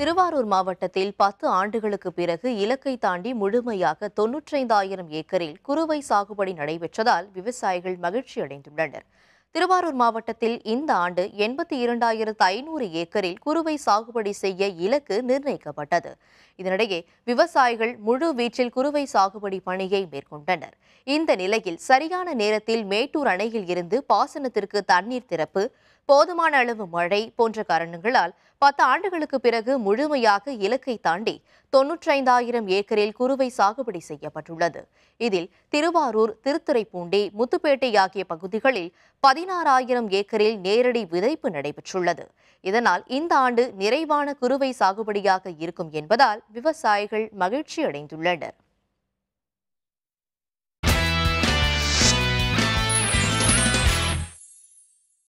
திருவாரூர் மாவட்டத்தில் பத்து ஆண்டுகளுக்கு பிறகு இலக்கை தாண்டி முழுமையாக தொன்னூற்றைந்தாயிரம் ஏக்கரில் குறுவை சாகுபடி நடைபெற்றதால் விவசாயிகள் மகிழ்ச்சி அடைந்துள்ளனர் திருவாரூர் மாவட்டத்தில் இந்த ஆண்டு எண்பத்தி இரண்டாயிரத்து ஐநூறு ஏக்கரில் குறுவை சாகுபடி செய்ய இலக்கு நிர்ணயிக்கப்பட்டது இதனிடையே விவசாயிகள் முழு வீச்சில் குறுவை சாகுபடி பணியை மேற்கொண்டனர் இந்த நிலையில் சரியான நேரத்தில் மேட்டூர் அணையில் இருந்து பாசனத்திற்கு தண்ணீர் திறப்பு போதுமான அளவு மழை போன்ற காரணங்களால் பத்து ஆண்டுகளுக்கு பிறகு முழுமையாக இலக்கை தாண்டி தொன்னூற்றைந்தாயிரம் ஏக்கரில் குறுவை சாகுபடி செய்யப்பட்டுள்ளது இதில் திருவாரூர் திருத்துறைப்பூண்டி முத்துப்பேட்டை ஆகிய பகுதிகளில் பதினாறாயிரம் ஏக்கரில் நேரடி விதைப்பு நடைபெற்றுள்ளது இதனால் இந்த ஆண்டு நிறைவான குறுவை சாகுபடியாக இருக்கும் என்பதால் விவசாயிகள் மகிழ்ச்சி அடைந்துள்ளனர்